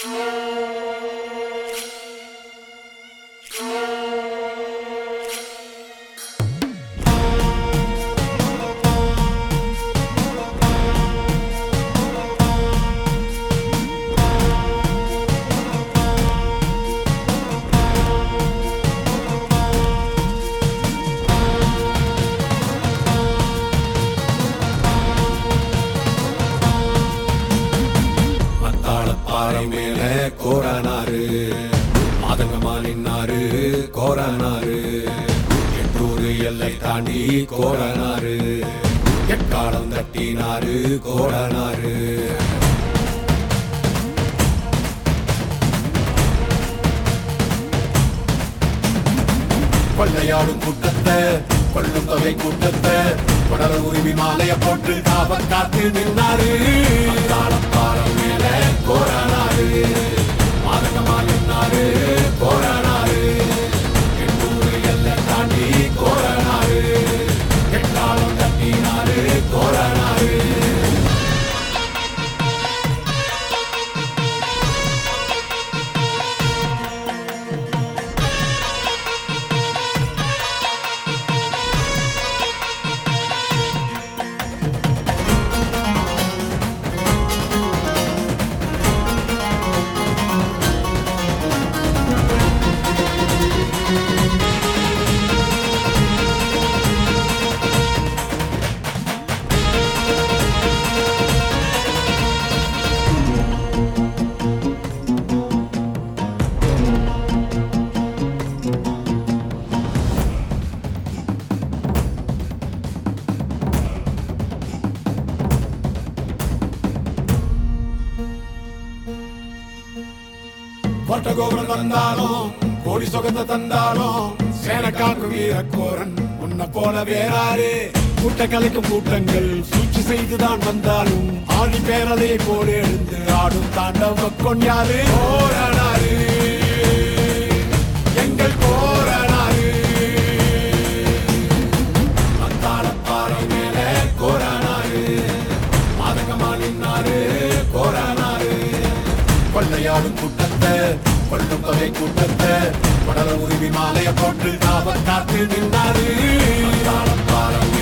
மத்தாள பாறை மேல கோரானாரு மாதங்கமா நின்னாரு கோரானாரு எட்டூரு எல்லை தாண்டி கோரானாரு எக்காலம் தட்டினாரு கோரானாரு கொள்ளையாடும் கூட்டத்தை கொள்ளும் தொகை கூட்டத்தை தொடர உரிமை மாலைய போட்டு காவ காத்து நின்னாரு தாளப்பாரம் மேல கோரானாரு மாதகமா நின்னாரு கோரானாரு எண்ணூறு எல்லை தாண்டி கோரானாரு எட்டாளம் தட்டினாரு கோரானாரு கோட்ட கோபுரம் தந்தாலும் கோடி சுகந்த தந்தாலும் சேனக்காக்கு வீரக்கோரன் உன்னை போல வேறாரு கூட்ட கலைக்கும் கூட்டங்கள் சூழ்ச்சி செய்துதான் வந்தாலும் ஆடி பேரலையை போல எழுந்து ஆடும் தாண்டவ கொண்டாரு போராடாரு எங்கள் போராடாரு மத்தாள பாறை மேல கோரானாரு மாதகமா நின்னாரு கோரானாரு கொள்ளையாடும் கூட்டத்தை கொள்ளும் தொகை கூட்டத்தை படல உரிமை மாலைய போட்டு காவல் காத்து நின்னாரு தாளப்பாரம்